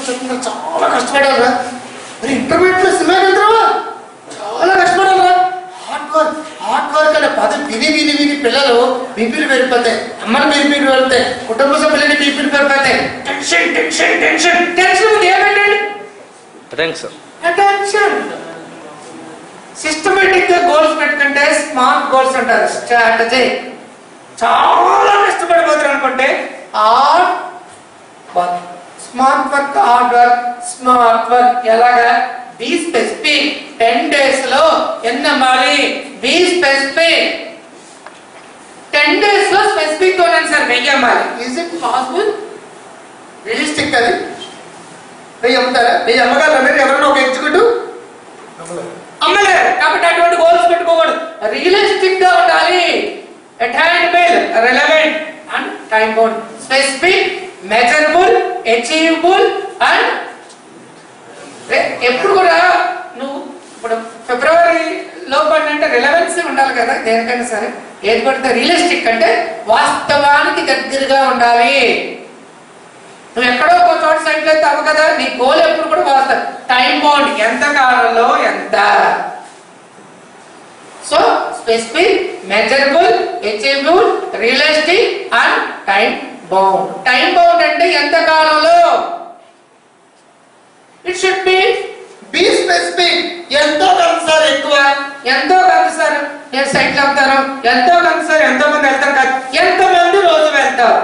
చదువుతున్నా చాలా కష్టపడాలరా మరి ఇంటర్మీడియట్లో సినిమాకి వెళ్తావా చాలా కష్టపడాలరా హార్డ్ వర్క్ హార్డ్ వర్క్ అనే పదం విని విని విని పిల్లలు బీపీలు పెరిగిపోతాయి అమ్మలు బీపీలు పెరుగుతాయి కుటుంబ సభ్యులని బీపీలు పెరిగిపోతాయి టెన్షన్ టెన్షన్ టెన్షన్ టెన్షన్ ముందు ఏమంటండి థ్యాంక్స్ సార్ అటెన్షన్ సిస్టమేటిక్ గా గోల్స్ పెట్టుకుంటే స్మార్ట్ గోల్స్ అంటారు స్ట్రాటజీ చాలా కష్టపడిపోతారు అనుకుంటే hard work smart work hard work smart work ఎలాగా బి స్పెసిఫిక్ టెన్ డేస్ లో ఎన్ని అమ్మాలి బి స్పెసిఫిక్ టెన్ డేస్ లో స్పెసిఫిక్ ఉన్నాను సార్ వెయ్యి అమ్మాలి ఈజ్ ఇట్ పాసిబుల్ రియలిస్టిక్ అది వెయ్యి అమ్ముతారా వెయ్యి అమ్మగలరా మీరు ఎవరన్నా ఒక ఎగ్జిక్యూటివ్ అమ్మలేరు కాబట్టి అటువంటి గోల్స్ పెట్టుకోకూడదు రియలిస్టిక్ గా ఉండాలి attainable relevant and time bound specific measurable achievable and ఎప్పుడు కూడా నువ్వు ఇప్పుడు ఫిబ్రవరి లోపల అంటే రిలవెన్స్ ఉండాలి కదా దేనికైనా సరే ఏది పడితే రియలిస్టిక్ అంటే వాస్తవానికి దగ్గరగా ఉండాలి నువ్వు ఎక్కడో ఒక చోట సైట్లో అయితే అవ్వ కదా నీ గోల్ ఎప్పుడు కూడా వాస్తవం టైం బౌండ్ ఎంత కాలంలో ఎంత so specific measurable achievable realistic and time bound time bound అంటే ఎంత కాలంలో it should be be specific ఎంతో కొంత సార్ ఎక్కువ ఎంతో కొంత సార్ నేను సైట్లు వెళ్తాను ఎంతో కొంత సార్ ఎంతో మంది వెళ్తారు కాదు ఎంత మంది రోజు వెళ్తారు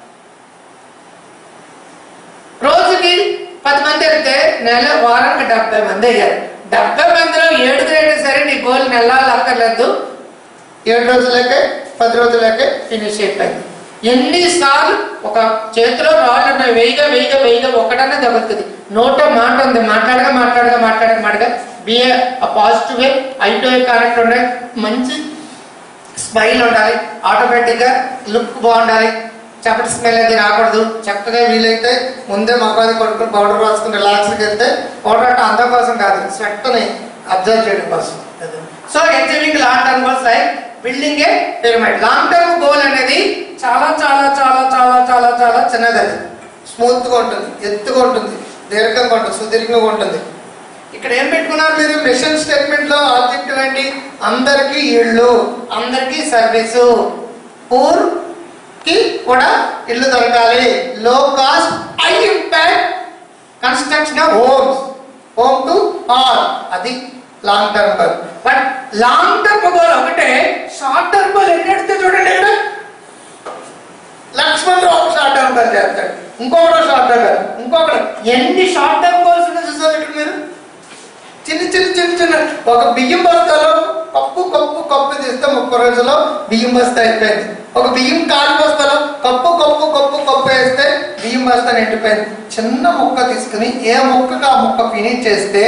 రోజుకి పది మంది వెళ్తే నెల వారానికి డెబ్బై మంది అయ్యారు డెబ్బై మందిలో ఏడుగురు అయితే సరే నీ గోల్ నెలలు అక్కర్లేదు ఏడు రోజులకే పది రోజులకే ఫినిష్ అయిపోయింది ఎన్నిసార్లు ఒక చేతిలో రాళ్ళు ఉన్నాయి వెయ్యిగా వెయ్యిగా వెయ్యిగా ఒకటన్నా తగులుతుంది నోట మాట ఉంది మాట్లాడగా మాట్లాడగా మాట్లాడగా మాట్లాడగా బిఏ పాజిటివ్ వే ఐటో కరెక్ట్ ఉండాలి మంచి స్మైల్ ఉండాలి ఆటోమేటిక్గా లుక్ బాగుండాలి చప్పటి స్మెల్ అది రాకూడదు చక్కగా వీలైతే ముందే మగవాది కొడుకుని పౌడర్ రాసుకుని రిలాక్స్కి వెళ్తే పౌడర్ అంటే అందం కోసం కాదు స్వెట్ని అబ్జర్వ్ చేయడం కోసం so achieving long term goals like building a pyramid long term goal అనేది చాలా చాలా చాలా చాలా చాలా చాలా చిన్నది అది స్మూత్ గా ఉంటుంది ఎత్తుగా ఉంటుంది దీర్ఘంగా ఉంటుంది సుదీర్ఘంగా ఉంటుంది ఇక్కడ ఏం పెట్టుకున్నారు మీరు మిషన్ స్టేట్మెంట్ లో ఆబ్జెక్టివ్ ఏంటి అందరికీ ఇళ్ళు అందరికీ సర్వీసు పూర్ కి కూడా ఇల్లు దొరకాలి low cost high impact construction of homes home to all అది long term goal but long term goal ఒకటే షార్ట్ టర్మ్ గోల్ ఎన్ని ఎడితే చూడండి ఇక్కడ లక్ష్మణ్ రావు ఒక షార్ట్ టర్మ్ గోల్ చేస్తాడు ఇంకొకటి షార్ట్ టర్మ్ గోల్ ఇంకొకటి ఎన్ని షార్ట్ టర్మ్ గోల్స్ ఉన్నాయి చూసారు ఇక్కడ మీరు చిన్న చిన్న చిన్న చిన్న ఒక బియ్యం బస్తాలో కప్పు కప్పు కప్పు తీస్తే ముప్పై రోజుల్లో బియ్యం బస్తా అయిపోయింది ఒక బియ్యం కాలు బస్తాలో కప్పు కప్పు కప్పు కప్పు వేస్తే బియ్యం బస్తా నిండిపోయింది చిన్న ముక్క తీసుకుని ఏ ముక్కకు ఆ ముక్క ఫినిష్ చేస్తే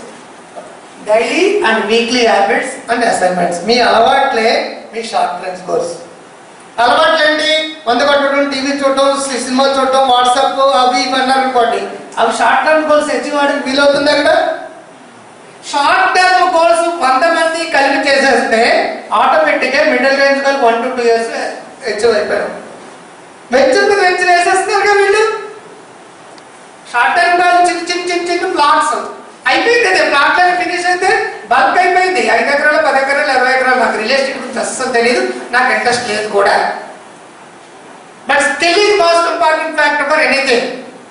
daily and weekly habits and assignments మీ అలవాట్లే మీ షార్ట్ రేంజ్ కోర్స్ అలవాట్లు ఏంటి మందు కొట్టడం టీవీ చూడటం సి- సినిమా చూడటం వాట్సాప్ అవి ఇవి అన్నారు అనుకోండి అవి షార్ట్ టర్మ్ గోల్స్ అచీవ్ అవడానికి వీలవుతుంది అక్కడ షార్ట్ టర్మ్ గోల్స్ వంద మంది కలిపి చేసేస్తే ఆటోమేటిక్ గా middle range goal one to two years achieve అయిపోయాం వెంచర్ మీద వెంచర్ వేసేస్తున్నారు కదా వీళ్ళు షార్ట్ టర్మ్ గోల్ చిన్న చిన్న చిన్న చిన్న ప్లాట్స్ అయిపోయింది అదే ప్లాట్ లైన్ ఫినిష్ అయితే బల్క్ అయిపోయింది ఐదు ఎకరాలు పది ఎకరాలు ఇరవై ఎకరాలు నాకు రియల్ ఎస్టేట్ గురించి అస్సలు తెలియదు నాకు ఇంట్రెస్ట్ లేదు కూడా but still is most important factor for anything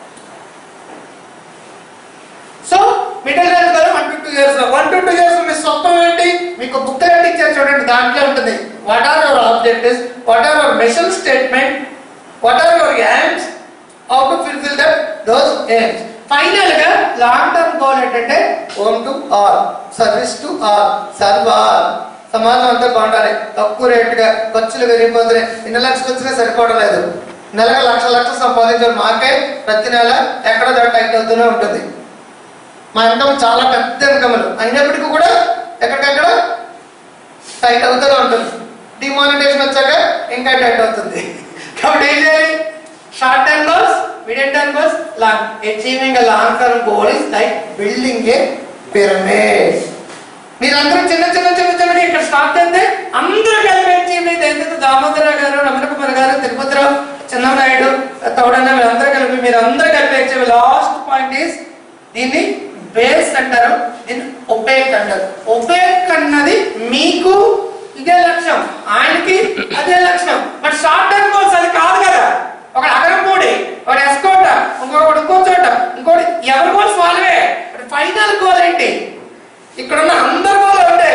so middle range కదా one to two years one to two years మీ స్వప్నం ఏంటి మీకు బుక్ ఏంటి ఇచ్చారు చూడండి దాంట్లో ఉంటుంది what are your objectives what are your mission statement what are your aims how to fulfil that those aims final గా లాంగ్ టర్మ్ గోల్ ఏంటంటే home to all service to all serve all సమాజం అంతా బాగుండాలి తక్కువ రేటుగా ఖర్చులు పెరిగిపోతున్నాయి ఎన్ని లక్షలు వచ్చినా సరిపోవడం లేదు నెలగా లక్ష లక్షలు సంపాదించారు మాకే ప్రతి నెల ఎక్కడ దొడ్డ టైట్ అవుతూనే ఉంటుంది మా ఇన్కమ్ చాలా పెద్ద ఇన్కమ్లు అయినప్పటికీ కూడా ఎక్కడికక్కడ టైట్ అవుతూనే ఉంటుంది డిమానిటేషన్ వచ్చాక ఇంకా టైట్ అవుతుంది కాబట్టి ఏం చేయాలి short term goals medium term goals long achieving long term goal is like building a pyramid మీరందరూ చిన్న చిన్న చిన్న చిన్న ఇక్కడ స్టార్ట్ అయితే అందరూ కలిపి అచీవ్ అయితే ఎందుకు దామోదర గారు రమణ కుమార్ గారు తిరుపతిరావు చంద్రనాయుడు తౌడన్న వీళ్ళందరూ కలిపి మీరు అందరూ కలిపి achieve last point is is దీన్ని బేస్ అంటారు దీన్ని ఒపేక్ అంటారు ఒపేక్ అన్నది మీకు ఇదే లక్ష్యం ఆయనకి అదే లక్ష్యం బట్ షార్ట్ టర్మ్ గోల్స్ అది కాదు కదా ఒక అగరంపూడి ఒక ఎస్కోట ఇంకొకటి ఇంకో చోట ఇంకోటి ఎవరి గోల్స్ వాళ్ళవే ఫైనల్ గోల్ ఏంటి ఇక్కడ ఉన్న అందరి గోల్ ఉంటే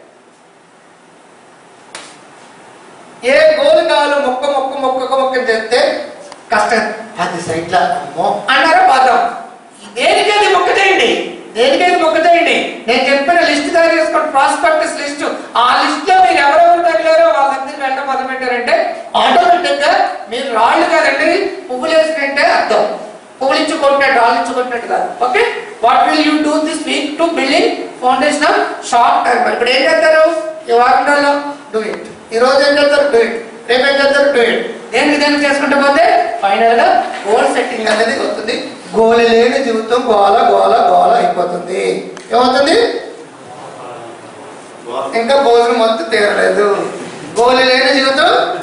ఏ గోల్ కావాలో మొక్క మొక్క మొక్క మొక్క చెప్తే కష్టం పది సైట్ల అమ్మో అన్నారా బాధం దేనికైతే మొక్క చేయండి దేనికైతే మొక్క చేయండి నేను చెప్పిన లిస్ట్ తయారు చేసుకోండి ప్రాస్పెక్టస్ లిస్ట్ ఆ లిస్ట్ లో మీరు ఎవరెవరు తగిలారో వాళ్ళ దగ్గరికి వెళ్ళడం మొదలు పెట్టారంటే ఆటోమేటిక్ గా మీరు రాళ్ళు కాదండి పువ్వులు వేసినట్టే అర్థం పువ్వులు ఇచ్చి కొట్టినట్టు రాళ్ళు ఇచ్చి కొట్టినట్టు కాదు okay what will you do this week to building foundation of short term ఇప్పుడు ఏం చేస్తారు ఈ వారం రోజుల్లో డూ ఇట్ ఈ రోజు ఏం చేస్తారు డూ ఇట్ రేపు ఏం చేస్తారు డూ ఇట్ దేనికి దేనికి చేసుకుంటూ పోతే ఫైనల్ గా గోల్ సెట్టింగ్ అనేది వస్తుంది గోల్ లేని జీవితం గోల గోల గోల అయిపోతుంది ఏమవుతుంది ఇంకా భోజనం మొత్తం తీరలేదు గోల్ లేని జీవితం